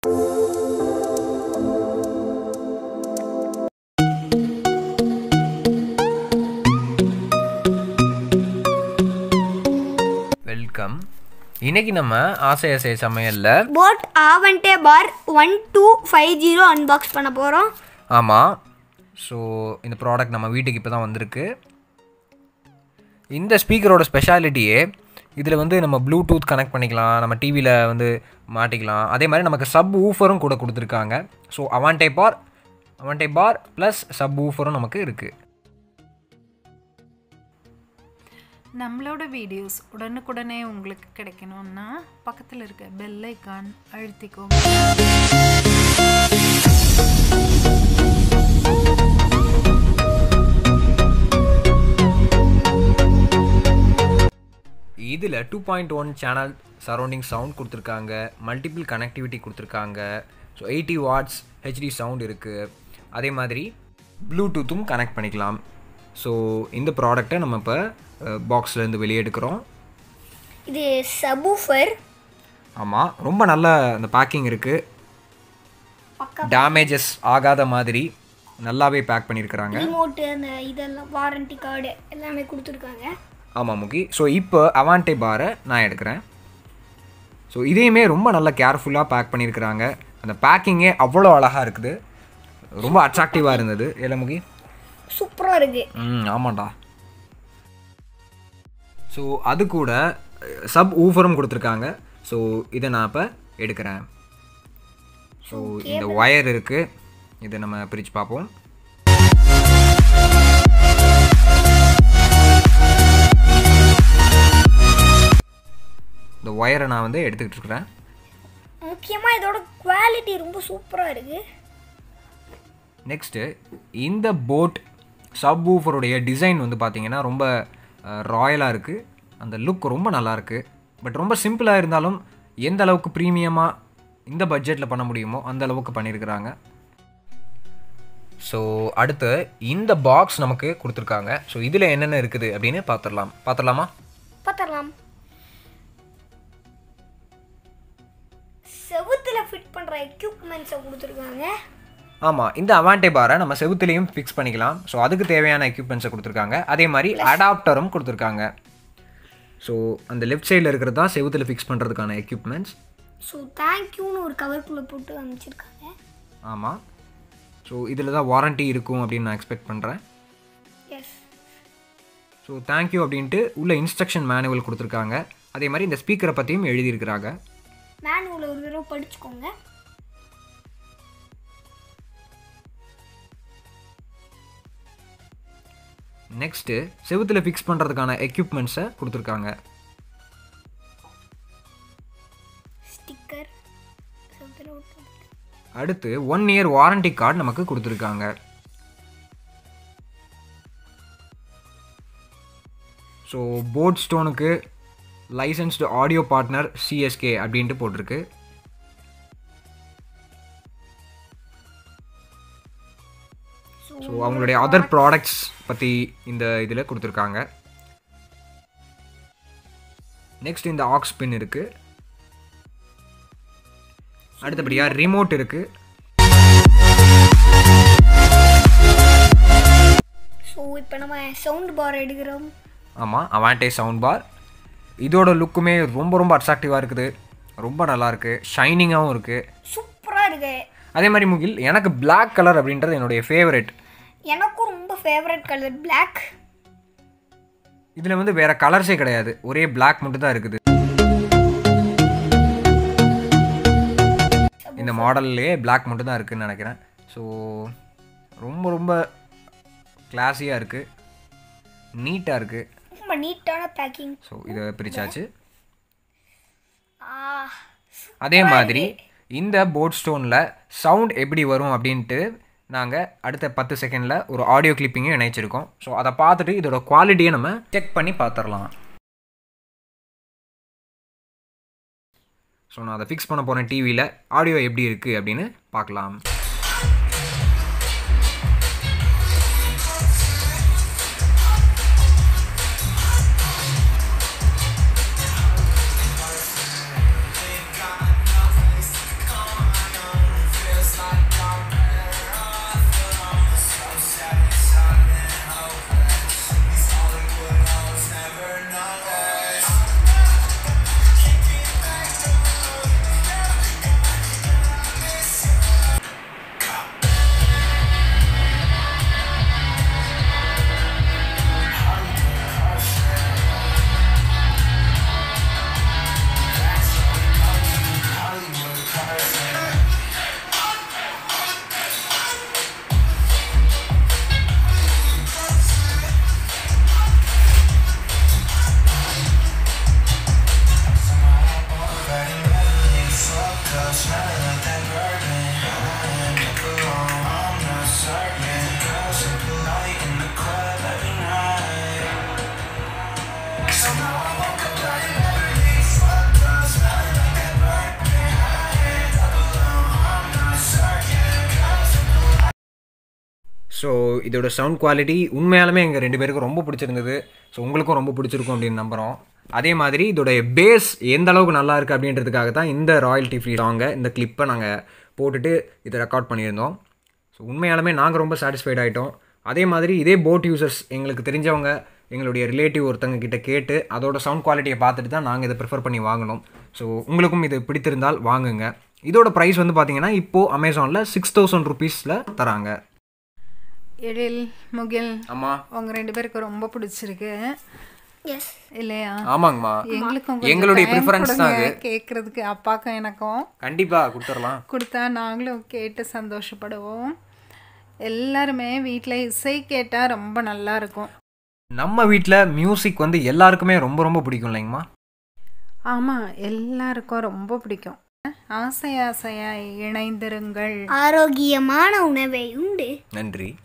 Welcome இன்னைக்கு நம்ம ஆசை ஆசை சமையல்ல boAt Avante bar one two five zero unbox பண்ண போகிறோம் ஆமாம் ஸோ இந்த ப்ராடக்ட் நம்ம வீட்டுக்கு இப்போ தான் வந்திருக்கு இந்த ஸ்பீக்கரோட ஸ்பெஷாலிட்டியே இதில் வந்து நம்ம ப்ளூடூத் கனெக்ட் பண்ணிக்கலாம் நம்ம டிவியில் வந்து மாட்டிக்கலாம் அதே மாதிரி நமக்கு சப் ஊஃபரும் கூட கொடுத்துருக்காங்க so Avante bar Avante bar plus சப் ஊஃபரும் நமக்கு இருக்குது நம்மளோட வீடியோஸ் உடனுக்குடனே உங்களுக்கு கிடைக்கணும்னா பக்கத்தில் இருக்க பெல் ஐக்கான் அழுத்திக்கோங்க இதில் two point one channel surrounding sound கொடுத்துருக்காங்க மல்டிபிள் கனெக்டிவிட்டி கொடுத்துருக்காங்க so eighty watts HD sound இருக்குது அதே மாதிரி ப்ளூடூத்தும் கனெக்ட் பண்ணிக்கலாம் ஸோ இந்த ப்ராடக்டை நம்ம இப்போ பாக்ஸ்லேருந்து வெளியே எடுக்கிறோம் இது சபூஃபர் ஆமாம் ரொம்ப நல்ல அந்த பேக்கிங் இருக்குது பக்கா டேமேஜஸ் ஆகாத மாதிரி நல்லாவே பேக் பண்ணியிருக்கிறாங்க ரிமோட்டு அந்த இதெல்லாம் வாரண்டி கார்டு எல்லாமே கொடுத்துருக்காங்க ஆமாம் முகி ஸோ இப்போ அவான்டே பாரை நான் எடுக்கிறேன் ஸோ இதையுமே ரொம்ப நல்ல கேர்ஃபுல்லாக பேக் பண்ணியிருக்கிறாங்க அந்த பேக்கிங்கே அவ்வளோ அழகாக இருக்குது ரொம்ப அட்ராக்டிவாக இருந்தது ஏல முகி சூப்பராக இருக்குது ம் ஆமாண்டா ஸோ அது கூட சப் ஊஃபரும் கொடுத்துருக்காங்க ஸோ இதை நான் இப்போ எடுக்கிறேன் ஸோ இந்த ஒயர் இருக்குது இதை நம்ம பிரித்து பார்ப்போம் இந்த ஒயரை நான் வந்து எடுத்துக்கிட்டு இருக்கிறேன் முக்கியமாக இதோட குவாலிட்டி ரொம்ப சூப்பராக இருக்குது நெக்ஸ்ட்டு இந்த போட் சப் ஊஃபருடைய டிசைன் வந்து பார்த்தீங்கன்னா ரொம்ப ராயலாக இருக்குது அந்த லுக் ரொம்ப நல்லா இருக்கு பட் ரொம்ப சிம்பிளாக இருந்தாலும் எந்த அளவுக்கு ப்ரீமியமாக இந்த பட்ஜெட்டில் பண்ண முடியுமோ அந்த அளவுக்கு பண்ணியிருக்கிறாங்க ஸோ அடுத்து இந்த பாக்ஸ் நமக்கு கொடுத்துருக்காங்க ஸோ இதில் என்னென்ன இருக்குது அப்படின்னு பார்த்துடலாம் பார்த்துடலாமா பார்த்துடலாம் செவுத்தில் ஃபிட் பண்ணுற எக்யூப்மெண்ட்ஸை கொடுத்துருக்காங்க ஆமாம் இந்த அவான்டே பாரை நம்ம செவுத்துலேயும் ஃபிக்ஸ் பண்ணிக்கலாம் ஸோ அதுக்கு தேவையான எக்யூப்மெண்ட்ஸை கொடுத்துருக்காங்க அதே மாதிரி அடாப்டரும் கொடுத்துருக்காங்க ஸோ அந்த லெஃப்ட் சைடில் இருக்கிறது தான் செவுத்தில் ஃபிக்ஸ் பண்ணுறதுக்கான எக்யூப்மெண்ட்ஸ் ஸோ தேங்க்யூன்னு ஒரு கவர்க்குள்ளே போட்டு அனுப்பிச்சிருக்காங்க ஆமாம் ஸோ இதில் தான் வாரண்ட்டி இருக்கும் அப்படின்னு நான் எக்ஸ்பெக்ட் பண்ணுறேன் எஸ் ஸோ தேங்க்யூ அப்படின்ட்டு உள்ள இன்ஸ்ட்ரக்ஷன் மேனுவல் கொடுத்துருக்காங்க அதே மாதிரி இந்த ஸ்பீக்கரை பற்றியும் எழுதியிருக்கிறாங்க மேனுவல் ஒரு தடவை படிச்சுக்கோங்க நெக்ஸ்ட்டு செவுத்தில் ஃபிக்ஸ் பண்ணுறதுக்கான எக்யூப்மெண்ட்ஸை கொடுத்துருக்காங்க ஸ்டிக்கர் செவுத்தில் ஒட்டுறது அடுத்து ஒன் இயர் வாரண்டி கார்டு நமக்கு கொடுத்துருக்காங்க ஸோ போட் ஸ்டோனுக்கு லைசன்ஸ்டு ஆடியோ பார்ட்னர் சிஎஸ்கே அப்படின்ட்டு போட்டிருக்கு ஸோ அவங்களுடைய அதர் ப்ராடக்ட்ஸ் பற்றி இந்த இதில் கொடுத்துருக்காங்க நெக்ஸ்ட் இந்த ஆக்ஸ் பின் இருக்குது அடுத்தபடியாக ரிமோட் இருக்குது ஸோ இப்போ நம்ம சவுண்ட் பார் எடுக்கிறோம் ஆமாம் அவான்டே சவுண்ட் பார் இதோட லுக்குமே ரொம்ப ரொம்ப அட்ராக்டிவாக இருக்குது ரொம்ப நல்லா இருக்கு ஷைனிங்காகவும் இருக்குது சூப்பராக இருக்கு அதே மாதிரி முகில் எனக்கு Black கலர் அப்படின்றது என்னுடைய ஃபேவரட் எனக்கும் ரொம்ப ஃபேவரட் கலர் Black இதில் வந்து வேறு கலர்ஸே கிடையாது ஒரே Black மட்டும் தான் இருக்குது இந்த மாடல்லையே Black மட்டும் தான் இருக்குதுன்னு நினைக்கிறேன் ஸோ ரொம்ப ரொம்ப கிளாஸியாக இருக்குது நீட்டாக இருக்குது ரொம்ப நீட்டான பேக்கிங் ஸோ இதை பிரிச்சாச்சு ஆ அதே மாதிரி இந்த போட் ஸ்டோனில் சவுண்ட் எப்படி வரும் அப்படின்ட்டு நாங்கள் அடுத்த பத்து செகண்டில் ஒரு ஆடியோ கிளிப்பிங்கும் இணைச்சிருக்கோம் ஸோ அதை பார்த்துட்டு இதோட குவாலிட்டியை நம்ம செக் பண்ணி பார்த்துடலாம் ஸோ நான் அதை ஃபிக்ஸ் பண்ண போகிறேன் டிவியில் ஆடியோ எப்படி இருக்குது அப்படின்னு பார்க்கலாம் ஸோ இதோட சவுண்ட் குவாலிட்டி உண்மையாலுமே எங்கள் ரெண்டு பேருக்கும் ரொம்ப பிடிச்சிருந்தது ஸோ உங்களுக்கும் ரொம்ப பிடிச்சிருக்கும் அப்படின்னு நம்புகிறோம் அதே மாதிரி இதோடைய பேஸ் எந்த அளவுக்கு நல்லா இருக்குது அப்படின்றதுக்காக தான் இந்த ராயல்ட்டி ஃப்ரீ சாங்கை இந்த கிளிப்பை நாங்கள் போட்டுட்டு இதை ரெக்கார்ட் பண்ணியிருந்தோம் ஸோ உண்மையாலுமே நாங்கள் ரொம்ப சாட்டிஸ்ஃபைட் ஆகிட்டோம் அதே மாதிரி இதே போட் யூசர்ஸ் எங்களுக்கு தெரிஞ்சவங்க எங்களுடைய ரிலேட்டிவ் ஒருத்தங்க கிட்ட கேட்டு அதோட சவுண்ட் குவாலிட்டியை பார்த்துட்டு தான் நாங்கள் இதை ப்ரிஃபர் பண்ணி வாங்கினோம் ஸோ உங்களுக்கும் இது பிடித்திருந்தால் வாங்குங்க இதோட ப்ரைஸ் வந்து பார்த்தீங்கன்னா இப்போது அமேசானில் சிக்ஸ் தௌசண்ட் ருபீஸில் தராங்க எழில் முகில் ஆமாம் உங்க ரெண்டு பேருக்கு ரொம்ப பிடிச்சிருக்கு எஸ் இல்லையா ஆமாங்கம்மா எங்களுக்கும் எங்களுடைய preference தான் அது. கேட்கறதுக்கு அப்பாக்கும் எனக்கும் கண்டிப்பாக கொடுத்துடலாம் கொடுத்தா நாங்களும் கேட்டு சந்தோஷப்படுவோம் எல்லாருமே வீட்டில் இசை கேட்டால் ரொம்ப நல்லா இருக்கும் நம்ம வீட்டில் மியூசிக் வந்து எல்லாருக்குமே ரொம்ப ரொம்ப பிடிக்கும் இல்லைங்கம்மா ஆமாம் எல்லாருக்கும் ரொம்ப பிடிக்கும் ஆசை ஆசையாய் இணைந்திருங்கள் ஆரோக்கியமான உணவை உண்டு நன்றி